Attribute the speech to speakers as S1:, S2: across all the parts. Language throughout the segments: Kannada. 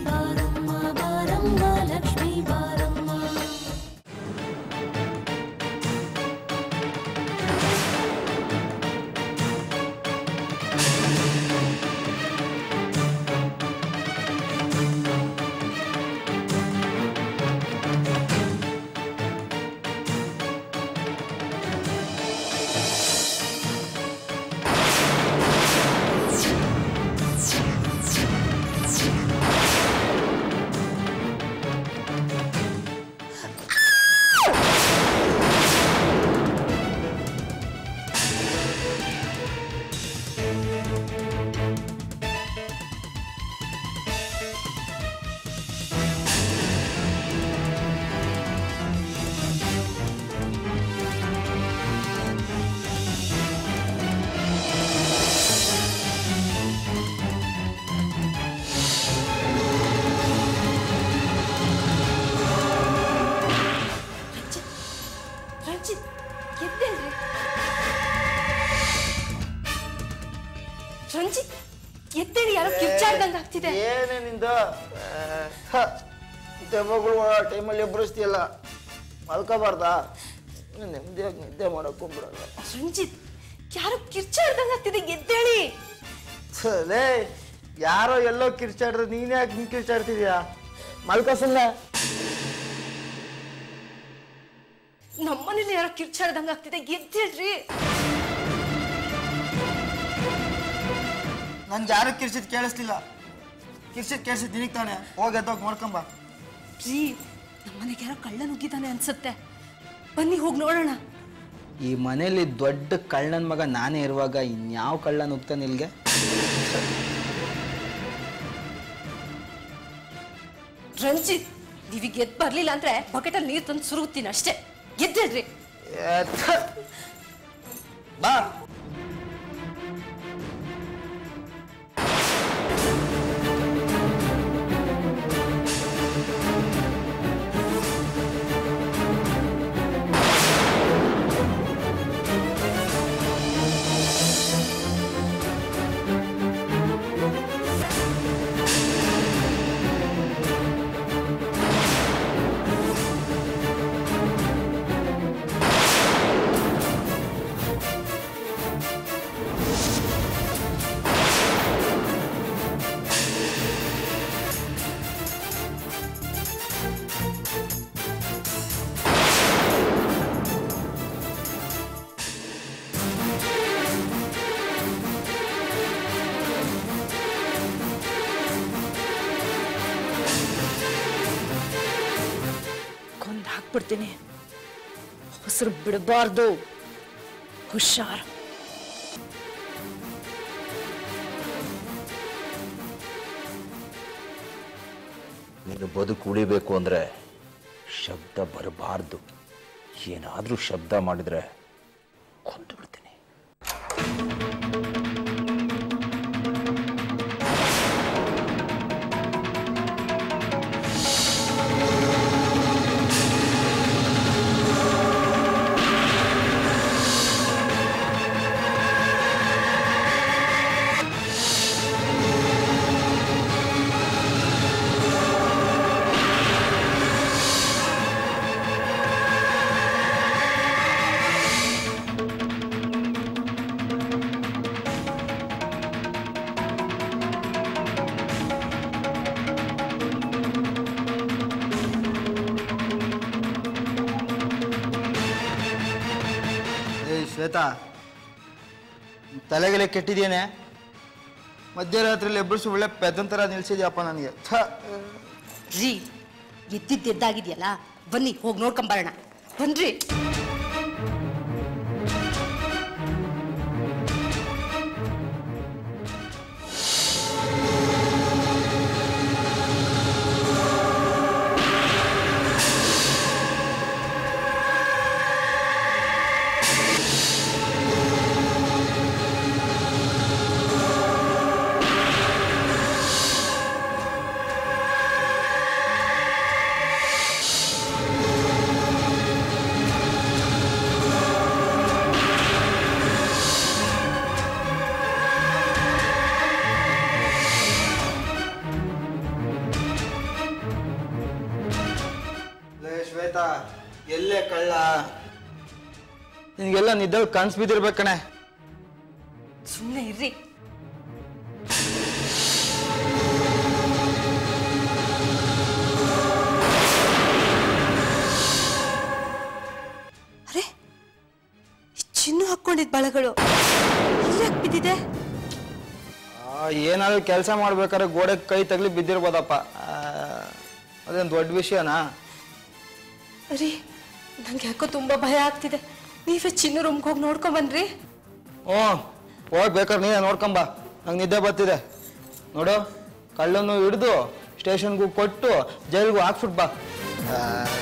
S1: ಬಾರಮ್ಮ ಬಾರಮ್ಮ ಲಕ್ಷ್ಮೀ ಬಾರಮ್ಮ
S2: ರಂಜಿತ್ ರಂಜಿತ್ ಎದ್ದೇಳ್ರಿ ರಂಜಿತ್ ಎದ್ದೇಳಿ ಯಾರೋ ಕಿರ್ಚಾಡ್ದಂಗ ಆಗ್ತಿದೆ
S3: ಏನೇ ನಿಂದ ದೆವ್ವಗಳು ಟೈಮಲ್ಲಿ ಎಬ್ಬರಿಸ್ತೀಯಲ್ಲ ಮಲ್ಕೋಬಾರ್ದಾ ನೆಮ್ಮದಿಯಾಗಿ ನಿದ್ದೆ ಮಾಡಕ್ ಹೋಗ್ಬಿಡಲ್ಲ
S2: ರಂಜಿತ್ ಯಾರೋ ಕಿರ್ಚಾಡ್ದಂಗ ಆಗ್ತಿದೆ ಎದ್ದೇಳಿ
S3: ಲೇ ಯಾರೋ ಎಲ್ಲೋ ಕಿರ್ಚಾಡ್ರೆ ನೀನೇ ಯಾಕೆ ಹಿಂಗೆ ಕಿರ್ಚಾಡ್ತಿದ್ಯಾ ಮಲ್ಕೋ ಸುಮ್ಮನೆ
S2: ನಮ್ಮನೇಲಿ ಯಾರೋ ಕಿರ್ಚಾಡ್ದಂಗ ಆಗ್ತಿದೆ ಎದ್ದೇಳ್ರಿ
S3: ನನ್ಗೆ ಯಾರು ಕಿರ್ಸಿದ್ ಕೇಳಿಸ್ಲಿಲ್ಲ ಕಿರ್ಸಿದ್ ಕೇಳಿಸಿದ್ ನಿನಗೆ ತಾನೆ ಹೋಗಿ ಎದ್ದೋಗಿ ನೋಡ್ಕೊಂಬ
S2: ರೀ ನಮ್ಮನೆಗೆ ಯಾರೋ ಕಳ್ಳ ನುಗ್ಗಿದ್ದಾನೆ ಅನ್ಸುತ್ತೆ ಬನ್ನಿ ಹೋಗಿ ನೋಡೋಣ
S4: ಈ ಮನೇಲಿ ದೊಡ್ಡ ಕಳ್ಳನ ಮಗ ನಾನೇ ಇರುವಾಗ ಇನ್ಯಾವ ಕಳ್ಳ ನುಗ್ತಾನೆ ಇಲ್ಗೆ
S2: ರಂಜಿತ್ ನೀವೀಗ ಎದ್ ಬರ್ಲಿಲ್ಲ ಅಂದ್ರೆ ಬಕೆಟಲ್ಲಿ ನೀರು ತಂದು ಸುರುಗುತ್ತೀನಿ ಅಷ್ಟೇ ಎದ್ದೇಳ್ರಿ
S3: ಬಾ
S2: ಕೊಂದು ಹಾಕ್ಬಿಡ್ತೀನಿ ಹೊಸರು ಬಿಡಬಾರ್ದು ಹುಷಾರ್
S5: ನೀನು ಬದುಕು ಉಳಿಬೇಕು ಅಂದರೆ ಶಬ್ದ ಬರಬಾರ್ದು ಏನಾದರೂ ಶಬ್ದ ಮಾಡಿದರೆ ಕೊಂದು ಬಿಡ್ತೀನಿ
S3: ಏಯ್ ಶ್ವೇತಾ ತಲೆಗೆಲೆ ಕೆಟ್ಟಿದ್ದೇನೆ ಮಧ್ಯರಾತ್ರಿಯಲ್ಲಿ ಎಬ್ಬರಿಸಿ ಒಳ್ಳೆ ಪೆದ್ದನ್ ಥರ ನಿಲ್ಸಿದ್ಯಪ್ಪ ನನಗೆ ಥ
S2: ರೀ ಎದ್ದಿದ್ದು ಎದ್ದಾಗಿದೆಯಲ್ಲ ಬನ್ನಿ ಹೋಗಿ ನೋಡ್ಕೊಂಬರೋಣ ಬನ್ರಿ
S3: ಏ
S4: ಆಯ್ತಾ ಎಲ್ಲೇ ಕಳ್ಳ ನಿನಗೆಲ್ಲ ನಿದ್ದಲ್ಲಿ ಕನ್ಸು ಬಿದ್ದಿರ್ಬೇಕು ಕಣೆ
S2: ಸುಮ್ಮನೆ ಇರ್ರಿ ಅರೆ ಈ ಚಿನ್ನು ಹಾಕೊಂಡಿದ್ ಬಳೆಗಳು ಯಾಕೆ ಬಿದ್ದಿದೆ
S4: ಆ, ಏನಾದ್ರು ಕೆಲಸ ಮಾಡ್ಬೇಕಾದ್ರೆ ಗೋಡೆ ಕೈ ತಗಲಿ ಬಿದ್ದಿರ್ಬೋದಪ್ಪ ಆ, ಅದೇನು ದೊಡ್ಡ ವಿಷಯನಾ
S2: ರೀ ನಂಗೆ ಯಾಕೋ ತುಂಬಾ ಭಯ ಆಗ್ತಿದೆ ನೀವೇ ಚಿನ್ನು ರೂಮ್ಗೆ ಹೋಗಿ ನೋಡ್ಕೊಂಡ್ ಬನ್ರಿ
S4: ಹ್ಞೂ ಹೋಗಿ ಬೇಕಾದ್ರೆ ನೀನೇ ನೋಡ್ಕೊಂಬ ನಂಗೆ ನಿದ್ದೆ ಬರ್ತಿದೆ ನೋಡು ಕಳ್ಳನ್ನು ಹಿಡಿದು ಸ್ಟೇಷನ್ಗೂ ಕೊಟ್ಟು ಜೈಲ್ಗೂ ಹಾಕ್ಬಿಟ್ ಬಾ ಆ,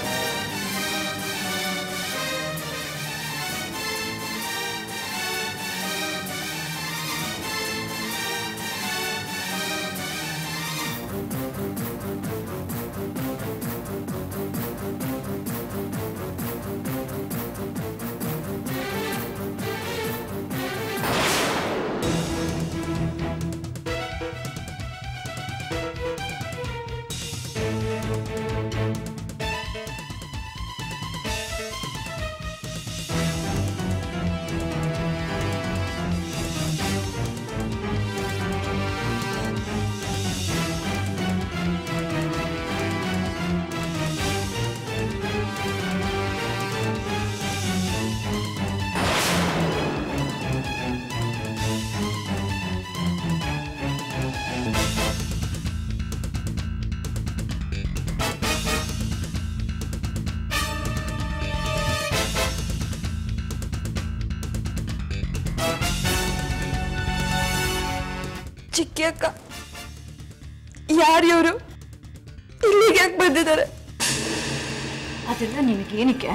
S6: ಚಿಕ್ಕಿ ಅಕ್ಕ ಯಾರು ಇವರು ಇಲ್ಲಿಗೆ ಯಾಕೆ ಬಂದಿದ್ದಾರೆ
S7: ಅದೆಲ್ಲ ನಿನಗೇನಕ್ಕೆ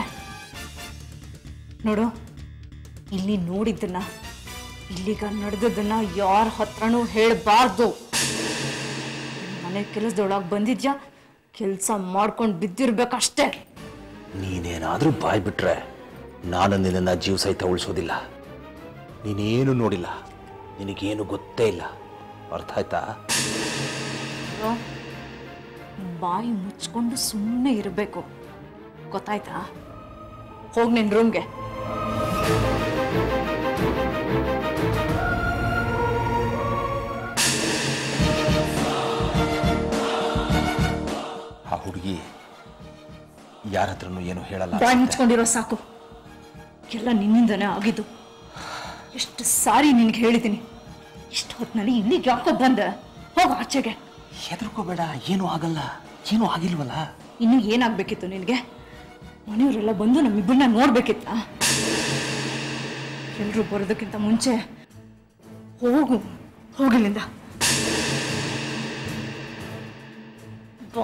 S7: ನೋಡು ಇಲ್ಲಿ ನೋಡಿದ್ದನ್ನ ಇಲ್ಲಿಗ ನಡೆದದನ್ನ ಯಾರ ಹತ್ರನೂ ಹೇಳಬಾರ್ದು ಮನೆ ಕೆಲಸದೊಳಗೆ ಬಂದಿದ್ಯಾ ಕೆಲಸ ಮಾಡ್ಕೊಂಡು ಬಿದ್ದಿರ್ಬೇಕಷ್ಟೇ
S5: ನೀನೇನಾದರೂ ಬಾಯ್ ಬಿಟ್ರೆ ನಾನು ನಿನ್ನನ್ನು ಜೀವ ಸಹಿತ ಉಳಿಸೋದಿಲ್ಲ ನೀನೇನು ನೋಡಿಲ್ಲ ನಿನಗೇನು ಗೊತ್ತೇ ಇಲ್ಲ ಅರ್ಥ ಆಯ್ತಾ
S7: ನೋಡು, ಬಾಯಿ ಮುಚ್ಕೊಂಡು ಸುಮ್ಮನೆ ಇರಬೇಕು ಗೊತ್ತಾಯ್ತಾ ಹೋಗಿ ನಿನ್ನ ರೂಮ್ಗೆ
S5: ಆ ಹುಡುಗಿ ಯಾರ ಹತ್ರನೂ ಏನು ಹೇಳಲ್ಲ
S7: ಬಾಯಿ ಮುಚ್ಕೊಂಡಿರೋ ಸಾಕು ಎಲ್ಲ ನಿನ್ನಿಂದನೇ ಆಗಿದ್ದು ಎಷ್ಟು ಸಾರಿ ನಿನಗೆ ಹೇಳಿದ್ದೀನಿ ಇಷ್ಟು ಹೊತ್ತಿನಲ್ಲಿ ಇಲ್ಲಿಗೆ ಯಾಕೋ ಬಂದೆ ಹೋಗ ಆಚೆಗೆ
S5: ಹೆದರ್ಕೋಬೇಡ ಏನೂ ಆಗಲ್ಲ ಏನೂ ಆಗಿಲ್ವಲ್ಲ
S7: ಇನ್ನು ಏನಾಗಬೇಕಿತ್ತು ನಿನಗೆ ಮನೆಯವರೆಲ್ಲ ಬಂದು ನಮ್ಮಿಬ್ಬರನ್ನ ನೋಡ್ಬೇಕಿತ್ತ ಎಲ್ಲರೂ ಬರೋದಕ್ಕಿಂತ ಮುಂಚೆ ಹೋಗು ಹೋಗಿಲ್ಲಿಂದ ಬಾ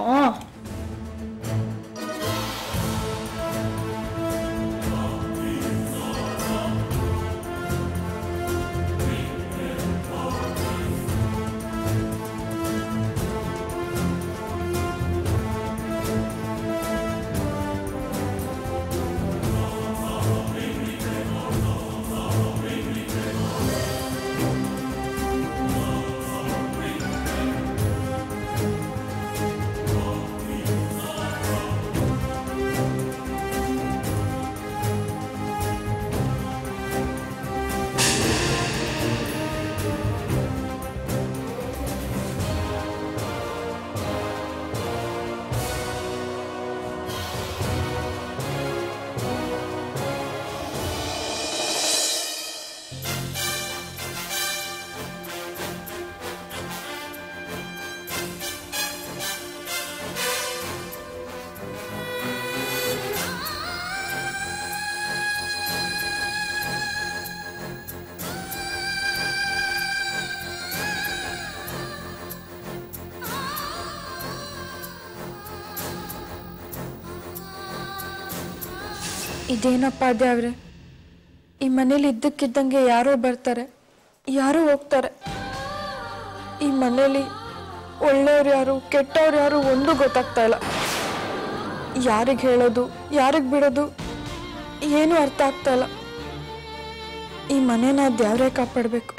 S6: ಇದೇನಪ್ಪ ದೇವ್ರೆ ಈ ಮನೇಲಿ ಇದ್ದಕ್ಕಿದ್ದಂಗೆ ಯಾರೋ ಬರ್ತಾರೆ ಯಾರೋ ಹೋಗ್ತಾರೆ ಈ ಮನೇಲಿ ಒಳ್ಳೆಯವ್ರು ಯಾರು ಕೆಟ್ಟವ್ರು ಯಾರು ಒಂದು ಗೊತ್ತಾಗ್ತಾ ಇಲ್ಲ ಯಾರಿಗೆ ಹೇಳೋದು ಯಾರಿಗೆ ಬಿಡೋದು ಏನು ಅರ್ಥ ಆಗ್ತಾ ಇಲ್ಲ ಈ ಮನೇನ ದೇವ್ರೇ ಕಾಪಾಡಬೇಕು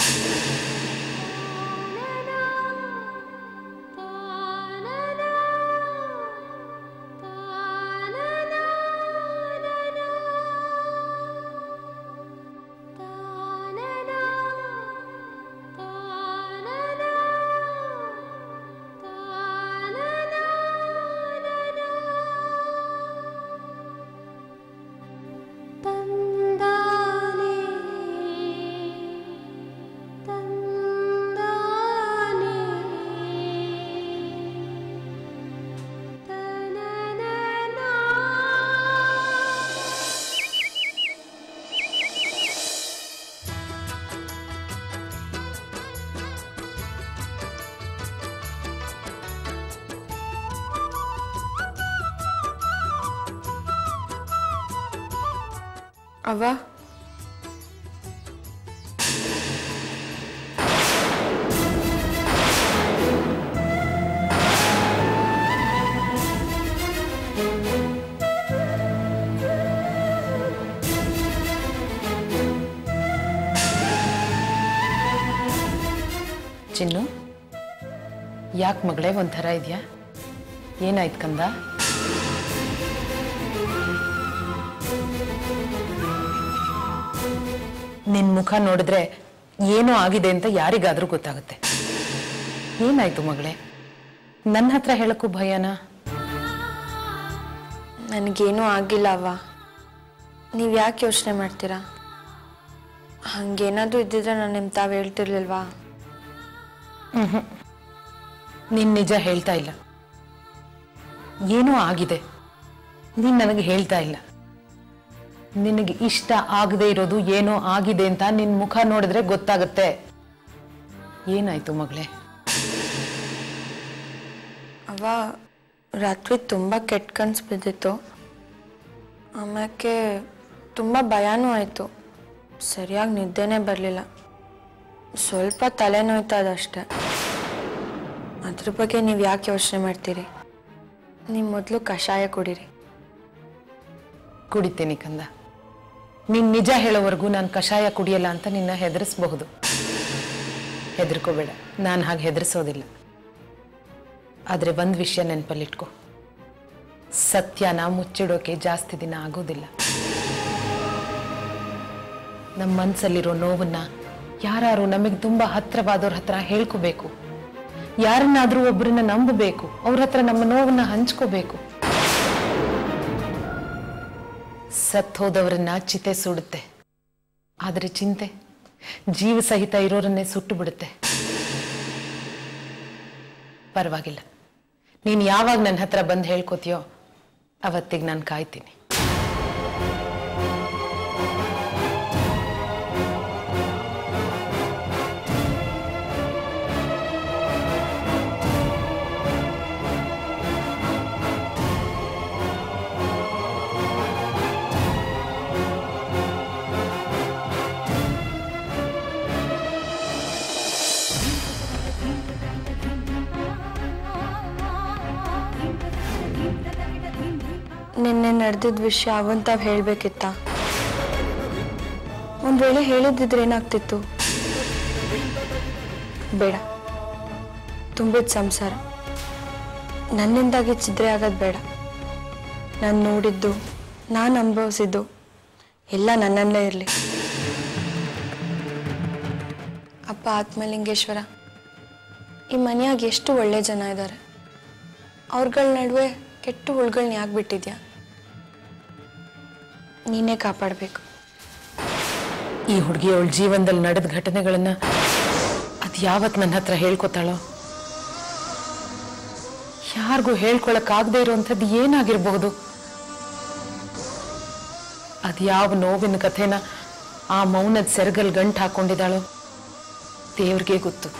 S1: ಪಾನನ
S6: ಅವ್ವ
S8: ಚಿನ್ನು ಯಾಕೆ ಮಗಳೇ ಒಂಥರ ಇದೆಯಾ ಏನಾಯ್ತು ಕಂದ ನಿನ್ ಮುಖ ನೋಡಿದ್ರೆ ಏನೋ ಆಗಿದೆ ಅಂತ ಯಾರಿಗಾದ್ರೂ ಗೊತ್ತಾಗುತ್ತೆ ಏನಾಯ್ತು ಮಗಳೇ ನನ್ನ ಹತ್ರ ಹೇಳಕ್ಕೂ ಭಯನಾ
S6: ನನಗೇನೂ ಆಗಿಲ್ಲ ಅವ್ವ ನೀವು ಯಾಕೆ ಯೋಚನೆ ಮಾಡ್ತೀರಾ ಹಂಗೇನಾದ್ರೂ ಇದ್ದಿದ್ರೆ ನಾನು ನಿಮ್ಮ ತಾವು ಹೇಳ್ತಿರ್ಲಿಲ್ವಾ
S8: ನೀನ್ ನಿಜ ಹೇಳ್ತಾ ಇಲ್ಲ ಏನೋ ಆಗಿದೆ ನೀನ್ ನನಗೆ ಹೇಳ್ತಾ ಇಲ್ಲ ನಿನಗೆ ಇಷ್ಟ ಆಗದೆ ಇರೋದು ಏನೋ ಆಗಿದೆ ಅಂತ ನಿನ್ ಮುಖ ನೋಡಿದ್ರೆ ಗೊತ್ತಾಗುತ್ತೆ ಏನಾಯ್ತು ಮಗಳೇ
S6: ಅವ್ವ ರಾತ್ರಿ ತುಂಬ ಕೆಟ್ಟ ಕನ್ಸು ಬಿದ್ದಿತ್ತು ಆಮ್ಯಾಕೆ ತುಂಬ ಭಯನೂ ಆಯಿತು ಸರಿಯಾಗಿ ನಿದ್ದೆನೇ ಬರಲಿಲ್ಲ ಸ್ವಲ್ಪ ತಲೆನೋಯ್ತದಷ್ಟೆ ಅದ್ರ ಬಗ್ಗೆ ನೀವು ಯಾಕೆ ಯೋಚನೆ ಮಾಡ್ತೀರಿ ನೀವು ಮೊದಲು ಕಷಾಯ ಕುಡೀರಿ
S8: ಕುಡಿತೀನಿ ಕಂದ ನೀನ್ ನಿಜ ಹೇಳೋವರೆಗೂ ನಾನು ಕಷಾಯ ಕುಡಿಯಲ್ಲ ಅಂತ ನಿನ್ನ ಹೆದರಿಸಬಹುದು ಹೆದರ್ಕೋಬೇಡ ನಾನು ಹಾಗೆ ಹೆದರ್ಸೋದಿಲ್ಲ ಆದ್ರೆ ಒಂದ್ ವಿಷಯ ನೆನಪಲ್ಲಿಟ್ಕೊ ಸತ್ಯನ ಮುಚ್ಚಿಡೋಕೆ ಜಾಸ್ತಿ ದಿನ ಆಗೋದಿಲ್ಲ ನಮ್ಮ ಮನ್ಸಲ್ಲಿರೋ ನೋವನ್ನ ಯಾರು ನಮಗೆ ತುಂಬಾ ಹತ್ರವಾದವ್ರ ಹತ್ರ ಹೇಳ್ಕೋಬೇಕು ಯಾರನ್ನಾದ್ರೂ ಒಬ್ಬರನ್ನ ನಂಬಬೇಕು ಅವ್ರ ಹತ್ರ ನಮ್ಮ ನೋವನ್ನ ಹಂಚ್ಕೋಬೇಕು ಸತ್ ಹೋದವರನ್ನ ಚಿತೆ ಸುಡುತ್ತೆ ಆದರೆ ಚಿಂತೆ ಜೀವ ಸಹಿತ ಇರೋರನ್ನೇ ಸುಟ್ಟು ಬಿಡುತ್ತೆ ಪರವಾಗಿಲ್ಲ ನೀನು ಯಾವಾಗ ನನ್ನ ಹತ್ರ ಬಂದು ಹೇಳ್ಕೊತೀಯೋ ಅವತ್ತಿಗೆ ನಾನು ಕಾಯ್ತೀನಿ
S6: ನಿನ್ನೆ ನಡೆದಿದ್ದ ವಿಷಯ ಅವನ್ ತಾವ್ ಹೇಳ್ಬೇಕಿತ್ತ ಒಂದ್ ವೇಳೆ ಹೇಳಿದ್ದಿದ್ರೆ ಏನಾಗ್ತಿತ್ತು ಬೇಡ ತುಂಬಿದ ಸಂಸಾರ ನನ್ನಿಂದಾಗಿ ಛಿದ್ರೆ ಆಗೋದು ಬೇಡ ನಾನು ನೋಡಿದ್ದು ನಾನು ಅನುಭವಿಸಿದ್ದು ಎಲ್ಲ ನನ್ನಲ್ಲೇ ಇರಲಿ ಅಪ್ಪ ಆತ್ಮಲಿಂಗೇಶ್ವರ ಈ ಮನೆಯಾಗ ಎಷ್ಟು ಒಳ್ಳೆ ಜನ ಇದ್ದಾರೆ ಅವ್ರಗಳ ನಡುವೆ ಕೆಟ್ಟ ಹುಳುಗಳನ್ನ ಯಾಕೆ ಬಿಟ್ಟಿದ್ಯಾ ನೀನೇ ಕಾಪಾಡಬೇಕು
S8: ಈ ಹುಡುಗಿ ಅವಳ ಜೀವನದಲ್ಲಿ ನಡೆದ ಘಟನೆಗಳನ್ನ ಅದು ಯಾವತ್ ನನ್ನ ಹತ್ರ ಹೇಳ್ಕೊತಾಳೋ ಯಾರಿಗೂ ಹೇಳ್ಕೊಳಕ್ಕಾಗದೇ ಇರುವಂಥದ್ದು ಏನಾಗಿರ್ಬಹುದು ಅದು ಯಾವ ನೋವಿನ ಕಥೆನ ಆ ಮೌನದ ಸೆರಗಲ್ ಗಂಟು ಹಾಕೊಂಡಿದ್ದಾಳೋ ದೇವ್ರಿಗೆ ಗೊತ್ತು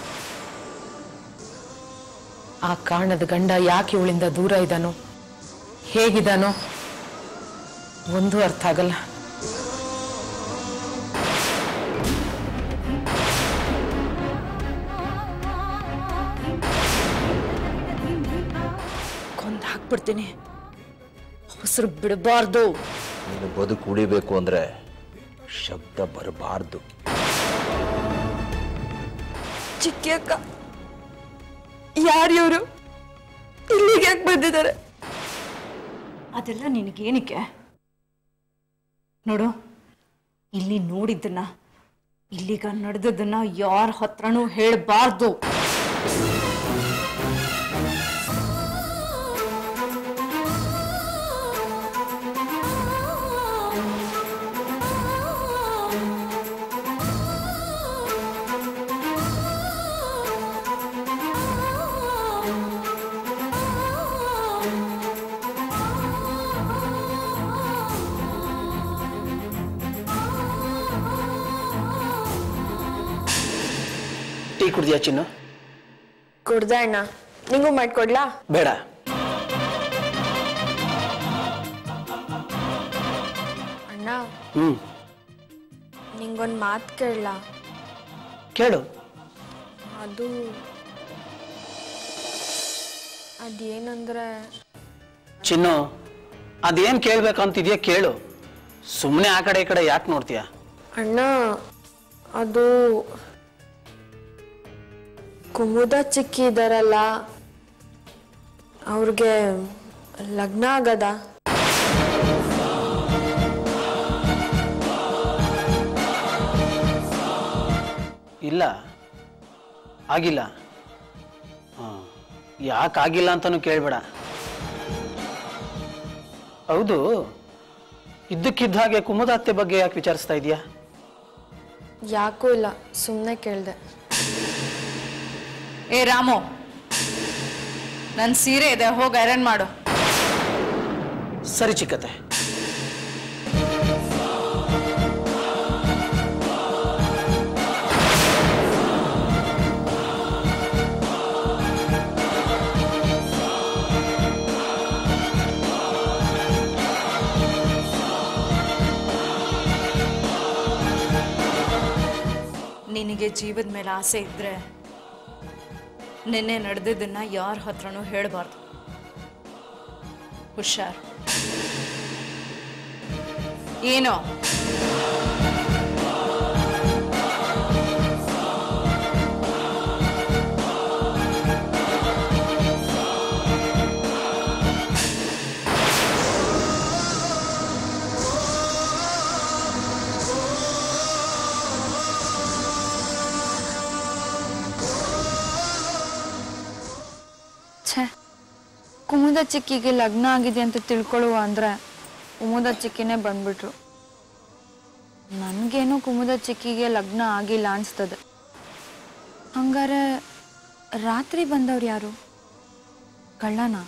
S8: ಆ ಕಾರಣದ ಗಂಡ ಯಾಕೆ ಇವಳಿಂದ ದೂರ ಇದ್ದಾನೋ ಹೇಗಿದ್ದಾನೋ ಒಂದೂ ಅರ್ಥ ಆಗಲ್ಲ
S7: ಕೊಂದು ಹಾಕ್ಬಿಡ್ತೀನಿ ಉಸಿರು ಬಿಡಬಾರ್ದು
S5: ನೀನು ಬದುಕು ಉಳಿಬೇಕು ಅಂದ್ರೆ ಶಬ್ದ ಬರಬಾರ್ದು
S6: ಚಿಕ್ಕಿ ಅಕ್ಕ ಯಾರು ಇವರು ಇಲ್ಲಿಗೆ ಯಾಕೆ ಬಂದಿದ್ದಾರೆ
S7: ಅದೆಲ್ಲ ನಿನಗೇನಕ್ಕೆ ನೋಡು ಇಲ್ಲಿ ನೋಡಿದ್ದನ್ನ ಇಲ್ಲಿಗ ನಡೆದದನ್ನ ಯಾರ ಹತ್ರನೂ ಹೇಳಬಾರ್ದು
S9: ಟೀ ಕುಡ್ದಿಯಾ ಚಿನ್ನು
S6: ಕುಡ್ದ ಅಣ್ಣ ನಿಂಗೂ ಮಾಡ್ಕೊಡ್ಲಾ
S9: ಬೇಡ
S6: ಅಣ್ಣ
S9: ಹ್ಮ್
S6: ನಿಂಗೊಂದು ಮಾತು ಕೇಳಲ್ಲ
S9: ಕೇಳು
S6: ಅದು ಅದೇನಂದ್ರೆ
S9: ಚಿನ್ನು ಅದೇನು ಕೇಳ್ಬೇಕಂತಿದ್ಯಾ ಕೇಳು ಸುಮ್ಮನೆ ಆ ಕಡೆ ಈ ಕಡೆ ಯಾಕೆ ನೋಡ್ತೀಯ
S6: ಅಣ್ಣ ಅದು ಕುಮುದ ಚಿಕ್ಕಿ ಇದಾರಲ್ಲ ಅವ್ರಿಗೆ ಲಗ್ನ ಆಗದ
S9: ಇಲ್ಲ ಆಗಿಲ್ಲ ಹಾಂ ಯಾಕೆ ಆಗಿಲ್ಲ ಅಂತಲೂ ಕೇಳಬೇಡ ಹೌದು ಇದ್ದಕ್ಕಿದ್ದ ಹಾಗೆ ಕುಮುದಾತ್ತೆ ಬಗ್ಗೆ ಯಾಕೆ ವಿಚಾರಿಸ್ತಾ ಇದೀಯಾ
S6: ಯಾಕೂ ಇಲ್ಲ ಸುಮ್ಮನೆ ಕೇಳಿದೆ
S7: ಏ ರಾಮು ನನ್ನ ಸೀರೆ ಇದೆ ಹೋಗಿ ಐರನ್ ಮಾಡು
S9: ಸರಿ ಚಿಕ್ಕತ್ತೆ
S7: ನಿನಗೆ ಜೀವದ ಮೇಲೆ ಆಸೆ ಇದ್ರೆ ನಿನ್ನೆ ನಡೆದಿದ್ದನ್ನ ಯಾರ ಹತ್ರನೂ ಹೇಳಬಾರ್ದು ಹುಷಾರ್ ಏನೋ
S6: ಛೇ ಕುಮುದ ಚಿಕ್ಕಿಗೆ ಲಗ್ನ ಆಗಿದೆ ಅಂತ ತಿಳ್ಕೊಳ್ಳುವ ಅಂದ್ರೆ ಕುಮುದ ಚಿಕ್ಕಿನೇ ಬಂದ್ಬಿಟ್ರು ನನಗೇನು ಕುಮುದ ಚಿಕ್ಕಿಗೆ ಲಗ್ನ ಆಗಿಲ್ಲ ಅನ್ಸ್ತದೆ ಹಂಗಾರೆ ರಾತ್ರಿ ಬಂದವ್ರು ಯಾರು ಕಳ್ಳನ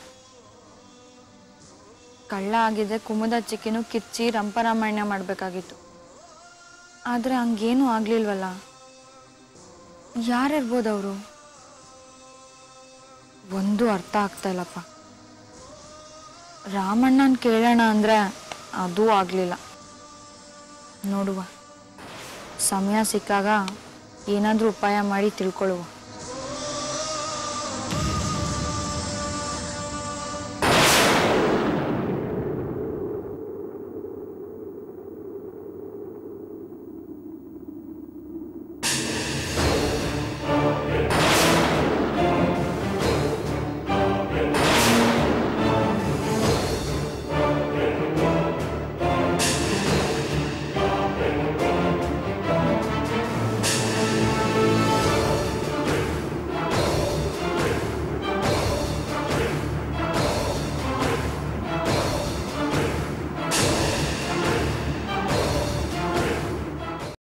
S6: ಕಳ್ಳ ಆಗಿದೆ ಕುಮುದ ಚಿಕ್ಕಿನೂ ಕಿಚ್ಚಿ ರಂಪರಾಮಾಯಣ ಮಾಡಬೇಕಾಗಿತ್ತು ಆದರೆ ಹಂಗೇನೂ ಆಗ್ಲಿಲ್ವಲ್ಲ ಯಾರಿರ್ಬೋದು ಅವರು ಒಂದು ಅರ್ಥ ಆಗ್ತಾ ಇಲ್ಲಪ್ಪ ರಾಮಣ್ಣನ ಕೇಳೋಣ ಅಂದ್ರೆ ಅದೂ ಆಗಲಿಲ್ಲ ನೋಡುವ ಸಮಯ ಸಿಕ್ಕಾಗ ಏನಾದರೂ ಉಪಾಯ ಮಾಡಿ ತಿಳ್ಕೊಳ್ಳುವ